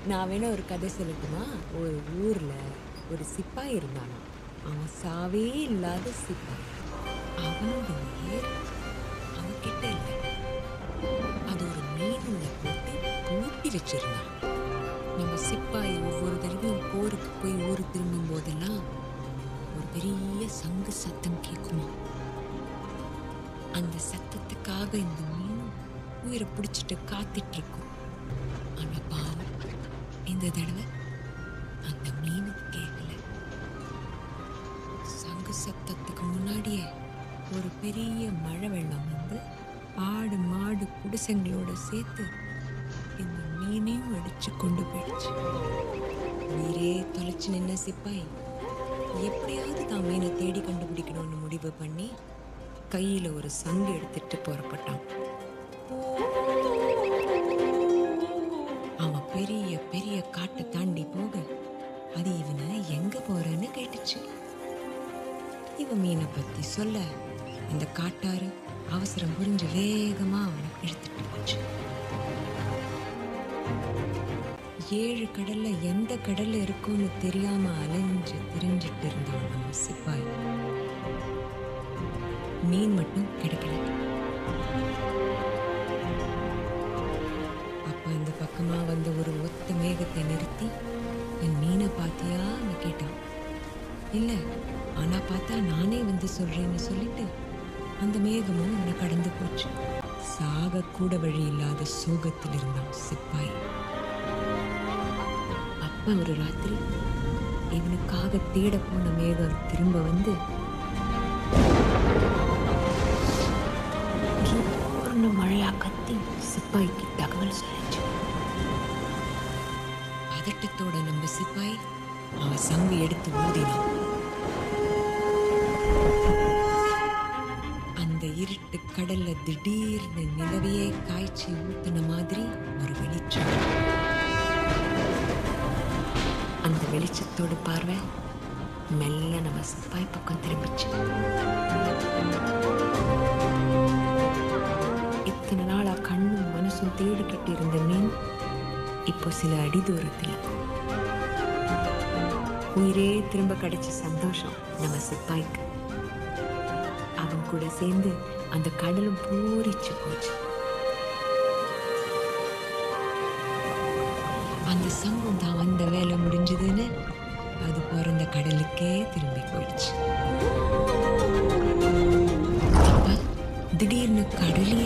நான் வேணா ஒரு கதை சொல்லட்டுமா ஒரு ஊர்ல ஒரு சிப்பாய் இருந்தானா அவன் சாவே இல்லாத சிப்பாய் அவனோட உயிர் அவன்கிட்ட இல்லை அது ஒரு மீனுள்ள போட்டு பூட்டி வச்சிருந்தான் நம்ம சிப்பாய் ஒவ்வொரு தடவையும் போருக்கு போய் ஊரு திரும்பும் போதெல்லாம் ஒரு பெரிய சங்கு சத்தம் கேட்குமா அந்த சத்தத்துக்காக இந்த மீனும் உயிரை பிடிச்சிட்டு காத்துட்டு இருக்கும் ஆனா பாவம் இந்த தடவை அந்த மீனு கேட்கல சங்கு சத்தத்துக்கு முன்னாடியே ஒரு பெரிய மழை வெள்ளம் வந்து ஆடு மாடு குடிசைங்களோட சேர்த்து இந்த மீனையும் அடிச்சு கொண்டு போயிடுச்சு உயிரே தொலைச்சு நின்ன சிப்பாய் எப்படியாவது தான் மீனை தேடி கண்டுபிடிக்கணும்னு முடிவு பண்ணி கையில ஒரு சங்கு எடுத்துட்டு புறப்பட்டான் அவன் பெரிய பெரிய காட்டை தாண்டி போக அது இவனை எங்க போறன்னு கேட்டுச்சு இவன் மீனை பத்தி சொல்ல அந்த காட்டாறு அவசரம் புரிஞ்சு வேகமா அவனை இழுத்துட்டு போச்சு ஏழு கடல்ல எந்த கடல்ல இருக்கும்னு தெரியாம அலைஞ்சு திரிஞ்சிட்டு இருந்தான் நம்ம சிப்பாய் மீன் மட்டும் கிடைக்கல அப்ப அந்த பக்கமா வந்த ஒரு ஒத்த மேகத்தை நிறுத்தி என் மீனை பாத்தியான்னு கேட்டான் இல்ல ஆனா பார்த்தா நானே வந்து சொல்றேன்னு சொல்லிட்டு அந்த மேகமும் அவனை கடந்து போச்சு சாக கூட வழி இல்லாத சோகத்தில் இருந்தான் சிப்பாய் அப்ப ஒரு ராத்திரி இவனுக்காக தேட போன மேகம் திரும்ப வந்து ஜோர்னு மழையா கத்தி சிப்பாய்க்கு தகவல் சொல்லிச்சு பதட்டத்தோட நம்ம சிப்பாய் அவன் சங்கு எடுத்து ஊதினான் அந்த இருட்டு கடல்ல திடீர்னு நிலவையே காய்ச்சி ஊத்துன மாதிரி ஒரு வெளிச்சம் அந்த வெளிச்சத்தோட பார்வை மெல்ல நம்ம சிப்பாய் பக்கம் திரும்பிச்சு இத்தனை நாளா கண்ணும் மனசும் தேடிக்கிட்டு இருந்த மீன் இப்போ சில அடி தூரத்தில் உயிரே திரும்ப கிடைச்ச சந்தோஷம் நம்ம சிப்பாய்க்கு அவன் கூட சேர்ந்து அந்த கடலும் பூரிச்சு போச்சு அந்த சங்கம் தான் வந்த வேலை முடிஞ்சதுன்னு அது பிறந்த கடலுக்கே திரும்பி போயிடுச்சு அப்ப திடீர்னு கடலே